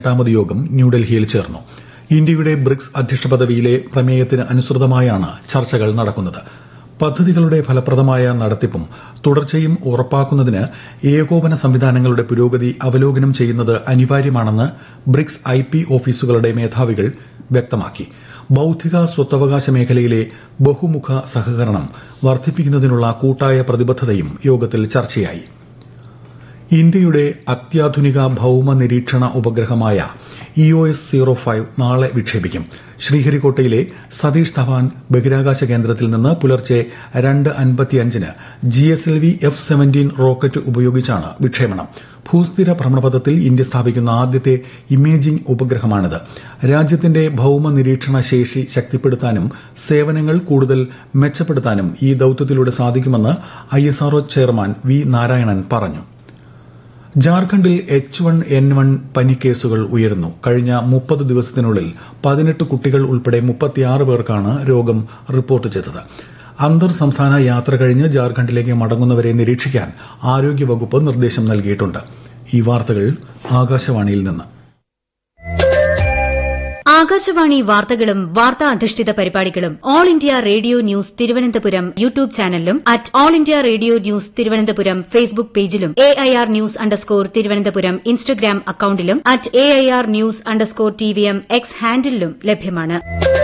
എട്ടാമത് യോഗം ന്യൂഡൽഹിയിൽ ചേർന്നു ഇന്ത്യയുടെ ബ്രിക്സ് അധ്യക്ഷ പദവിയിലെ പ്രമേയത്തിന് അനുസൃതമായാണ് ചർച്ചകൾ നടക്കുന്നത് പദ്ധതികളുടെ ഫലപ്രദമായ നടത്തിപ്പും തുടർച്ചയും ഉറപ്പാക്കുന്നതിന് ഏകോപന സംവിധാനങ്ങളുടെ പുരോഗതി അവലോകനം ചെയ്യുന്നത് അനിവാര്യമാണെന്ന് ബ്രിക്സ് ഐ പി ഓഫീസുകളുടെ മേധാവികൾ വ്യക്തമാക്കി ബൌദ്ധിക സ്വത്തവകാശ മേഖലയിലെ ബഹുമുഖ സഹകരണം വർദ്ധിപ്പിക്കുന്നതിനുള്ള കൂട്ടായ പ്രതിബദ്ധതയും യോഗത്തിൽ ചർച്ചയായി ഇന്ത്യയുടെ അത്യാധുനിക ഭൌമ നിരീക്ഷണ ഉപഗ്രഹമായ E O S zero five നാളെ വിക്ഷേപിക്കും ശ്രീഹരിക്കോട്ടയിലെ സതീഷ് ധവാൻ ബഹിരാകാശ കേന്ദ്രത്തിൽ നിന്ന് പുലർച്ചെ രണ്ട് അൻപത്തിയഞ്ചിന് G S L V F seventeen rocket ഉപയോഗിച്ചാണ് വിക്ഷേപണം ഭൂസ്ഥിര ഭ്രമണപഥത്തിൽ ഇന്ത്യ സ്ഥാപിക്കുന്ന ആദ്യത്തെ ഇമേജിംഗ് ഉപഗ്രഹമാണിത് രാജ്യത്തിന്റെ ഭൌമ നിരീക്ഷണ ശേഷി ശക്തിപ്പെടുത്താനും സേവനങ്ങൾ കൂടുതൽ മെച്ചപ്പെടുത്താനും ഈ ദൌത്യത്തിലൂടെ സാധിക്കുമെന്ന് ഐഎസ്ആർഒ ചെയർമാൻ വി നാരായണൻ പറഞ്ഞു ജാർഖണ്ഡിൽ എച്ച് വൺ എൻ വൺ പനി കേസുകൾ ഉയരുന്നു കഴിഞ്ഞ മുപ്പത് ദിവസത്തിനുള്ളിൽ പതിനെട്ട് കുട്ടികൾ ഉൾപ്പെടെ മുപ്പത്തിയാറ് പേർക്കാണ് രോഗം റിപ്പോർട്ട് ചെയ്തത് അന്തർ സംസ്ഥാന യാത്ര കഴിഞ്ഞ് ജാർഖണ്ഡിലേക്ക് മടങ്ങുന്നവരെ നിരീക്ഷിക്കാൻ ആരോഗ്യവകുപ്പ് നിർദ്ദേശം നൽകിയിട്ടുണ്ട് ഈ വാർത്തകൾ ആകാശവാണിയിൽ നിന്ന് ആകാശവാണി വാർത്തകളും വാർത്താ അധിഷ്ഠിത പരിപാടികളും all India radio news Thiruvananthapuram YouTube ചാനലിലും at all India radio news Thiruvananthapuram Facebook പേജിലും A I R news underscore Thiruvananthapuram Instagram അക്കൌണ്ടിലും at A I R news underscore T V M X ഹാൻഡിലും ലഭ്യമാണ്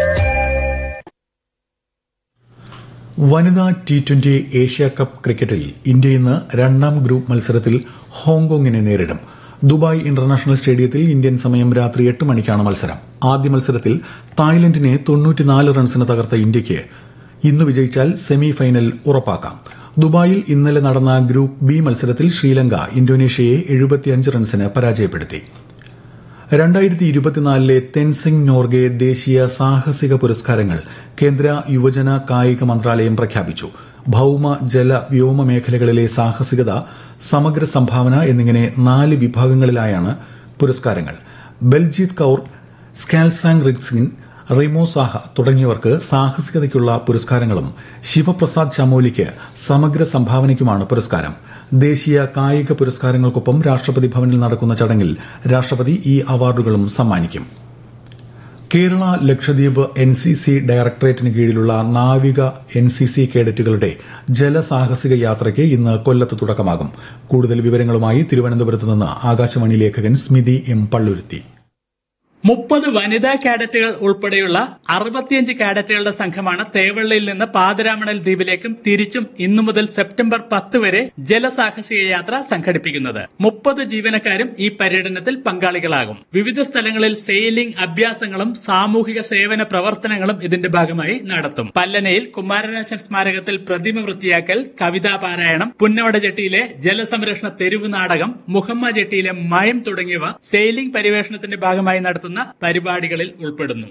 വനിതാ ടി ട്വന്റി ഏഷ്യ കപ്പ് ക്രിക്കറ്റിൽ India ഇന്ന് രണ്ടാം group മത്സരത്തിൽ ഹോങ്കോങ്ങിനെ നേരിടും ദുബായ് ഇന്റർനാഷണൽ സ്റ്റേഡിയത്തിൽ ഇന്ത്യൻ സമയം രാത്രി എട്ട് മണിക്കാണ് മത്സരം ആദ്യ മത്സരത്തിൽ തായ്ലൻഡിനെ തൊണ്ണൂറ്റിനാല് റൺസിന് തകർത്ത ഇന്ത്യയ്ക്ക് ഇന്ന് വിജയിച്ചാൽ സെമി ഫൈനൽ ഉറപ്പാക്കാം ദുബായിൽ ഇന്നലെ നടന്ന ഗ്രൂപ്പ് ബി മത്സരത്തിൽ ശ്രീലങ്ക ഇന്തോനേഷ്യയെ എഴുപത്തിയഞ്ച് റൺസിന് പരാജയപ്പെടുത്തി രണ്ടായിരത്തി ഇരുപത്തിനാലിലെ തെൻസിംഗ് നോർഗെ ദേശീയ സാഹസിക പുരസ്കാരങ്ങൾ കേന്ദ്ര യുവജന കായിക മന്ത്രാലയം പ്രഖ്യാപിച്ചു ഭൌമ ജല വ്യോമ മേഖലകളിലെ സാഹസികത സമഗ്ര സംഭാവന എന്നിങ്ങനെ നാല് വിഭാഗങ്ങളിലായാണ് പുരസ്കാരങ്ങൾ ബൽജീത് കൌർ സ്കാൽസാങ് റിക്സിൻ റിമോ സാഹ തുടങ്ങിയവർക്ക് സാഹസികതയ്ക്കുള്ള പുരസ്കാരങ്ങളും ശിവപ്രസാദ് ചമോലിക്ക് സമഗ്ര സംഭാവനയ്ക്കുമാണ് പുരസ്കാരം ദേശീയ കായിക പുരസ്കാരങ്ങൾക്കൊപ്പം രാഷ്ട്രപതി ഭവനിൽ നടക്കുന്ന ചടങ്ങിൽ രാഷ്ട്രപതി ഈ അവാർഡുകളും സമ്മാനിക്കും Kerala Lakshadweep N C C ഡയറക്ടറേറ്റിന് കീഴിലുള്ള നാവിക എൻ സി സി കേഡറ്റുകളുടെ ജലസാഹസിക യാത്രയ്ക്ക് ഇന്ന് കൊല്ലത്ത് തുടക്കമാകും കൂടുതൽ വിവരങ്ങളുമായി തിരുവനന്തപുരത്ത് നിന്ന് ആകാശവാണി ലേഖകൻ സ്മിതി എം പള്ളുരുത്തി മുപ്പത് വനിതാ കാഡറ്റുകൾ ഉൾപ്പെടെയുള്ള അറുപത്തിയഞ്ച് കാഡറ്റുകളുടെ സംഘമാണ് തേവള്ളിയിൽ നിന്ന് പാതിരാമണൽ ദ്വീപിലേക്കും തിരിച്ചും ഇന്നു മുതൽ സെപ്റ്റംബർ പത്ത് വരെ ജലസാഹസിക യാത്ര സംഘടിപ്പിക്കുന്നത് മുപ്പത് ജീവനക്കാരും ഈ പര്യടനത്തിൽ പങ്കാളികളാകും വിവിധ സ്ഥലങ്ങളിൽ സെയിലിംഗ് അഭ്യാസങ്ങളും സാമൂഹിക സേവന പ്രവർത്തനങ്ങളും ഇതിന്റെ ഭാഗമായി നടത്തും പല്ലനയിൽ കുമാരനാശൻ സ്മാരകത്തിൽ പ്രതിമ വൃത്തിയാക്കൽ കവിതാ പാരായണം പുന്നവട ജെട്ടിയിലെ ജലസംരക്ഷണ തെരുവ് നാടകം മുഹമ്മ ജെട്ടിയിലെ മയം തുടങ്ങിയവ സെയിലിംഗ് പരിവേഷണത്തിന്റെ ഭാഗമായി നടത്തുന്ന പരിപാടികളിൽ ഉൾപ്പെടുന്നു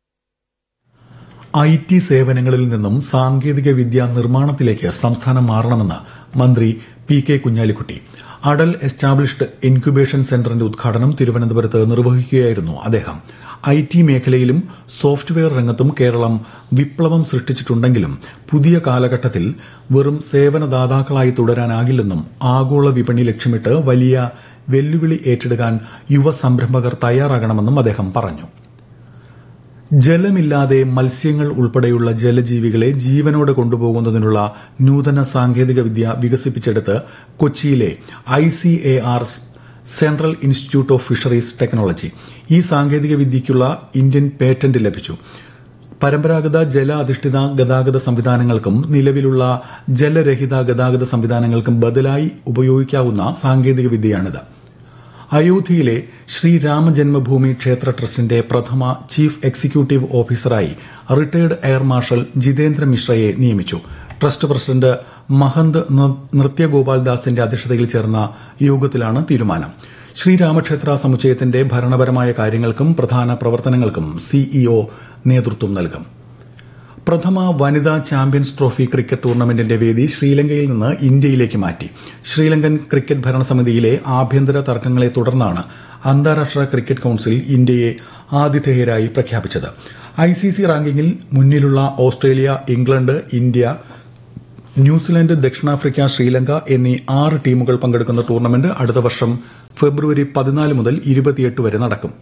ഐ ടി സേവനങ്ങളിൽ നിന്നും സാങ്കേതിക വിദ്യ നിർമ്മാണത്തിലേക്ക് സംസ്ഥാനം മാറണമെന്ന് മന്ത്രി P K Kunhalikutty Atal established incubation സെന്ററിന്റെ ഉദ്ഘാടനം തിരുവനന്തപുരത്ത് നിർവഹിക്കുകയായിരുന്നു അദ്ദേഹം ഐ ടി മേഖലയിലും സോഫ്റ്റ്വെയർ രംഗത്തും കേരളം വിപ്ലവം സൃഷ്ടിച്ചിട്ടുണ്ടെങ്കിലും പുതിയ കാലഘട്ടത്തിൽ വെറും സേവനദാതാക്കളായി തുടരാനാകില്ലെന്നും ആഗോള വിപണി ലക്ഷ്യമിട്ട് വലിയ വെല്ലുവിളി ഏറ്റെടുക്കാൻ യുവ സംരംഭകർ തയ്യാറാകണമെന്നും അദ്ദേഹം പറഞ്ഞു ജലമില്ലാതെ മത്സ്യങ്ങൾ ഉൾപ്പെടെയുള്ള ജലജീവികളെ ജീവനോടെ കൊണ്ടുപോകുന്നതിനുള്ള നൂതന സാങ്കേതിക വിദ്യ വികസിപ്പിച്ചെടുത്ത് കൊച്ചിയിലെ I C A R central institute of fisheries technology ഈ സാങ്കേതിക വിദ്യയ്ക്കുള്ള ഇന്ത്യൻ പേറ്റന്റ് ലഭിച്ചു പരമ്പരാഗത ജല അധിഷ്ഠിത ഗതാഗത സംവിധാനങ്ങൾക്കും നിലവിലുള്ള ജലരഹിത ഗതാഗത സംവിധാനങ്ങൾക്കും ബദലായി ഉപയോഗിക്കാവുന്ന സാങ്കേതിക വിദ്യയാണിത് അയോധ്യയിലെ ശ്രീരാമജന്മഭൂമി ക്ഷേത്ര ട്രസ്റ്റിന്റെ പ്രഥമ ചീഫ് എക്സിക്യൂട്ടീവ് ഓഫീസറായി റിട്ടയർഡ് എയർ മാർഷൽ ജിതേന്ദ്ര മിശ്രയെ നിയമിച്ചു ട്രസ്റ്റ് പ്രസിഡന്റ് മഹന്ത് നൃത്യഗോപാൽ ദാസിന്റെ അധ്യക്ഷതയിൽ ചേർന്ന യോഗത്തിലാണ് തീരുമാനം ശ്രീരാമക്ഷേത്ര സമുച്ചയത്തിന്റെ ഭരണപരമായ കാര്യങ്ങൾക്കും പ്രധാന പ്രവർത്തനങ്ങൾക്കും സിഇഒ നേതൃത്വം നൽകും പ്രഥമ വനിതാ ചാമ്പ്യൻസ് ട്രോഫി ക്രിക്കറ്റ് ടൂർണമെന്റിന്റെ വേദി ശ്രീലങ്കയിൽ നിന്ന് ഇന്ത്യയിലേക്ക് മാറ്റി ശ്രീലങ്കൻ ക്രിക്കറ്റ് ഭരണസമിതിയിലെ ആഭ്യന്തര തർക്കങ്ങളെ തുടർന്നാണ് അന്താരാഷ്ട്ര ക്രിക്കറ്റ് കൌൺസിൽ ഇന്ത്യയെ ആതിഥേയരായി പ്രഖ്യാപിച്ചത് ഐസിസി റാങ്കിങ്ങിൽ മുന്നിലുള്ള ഓസ്ട്രേലിയ ഇംഗ്ലണ്ട് ഇന്ത്യ ന്യൂസിലൻഡ് ദക്ഷിണാഫ്രിക്ക ശ്രീലങ്ക എന്നീ ആറ് ടീമുകൾ പങ്കെടുക്കുന്ന ടൂർണമെന്റ് അടുത്ത വർഷം ഫെബ്രുവരി പതിനാല് മുതൽ ഇരുപത്തിയെട്ട് വരെ നടക്കും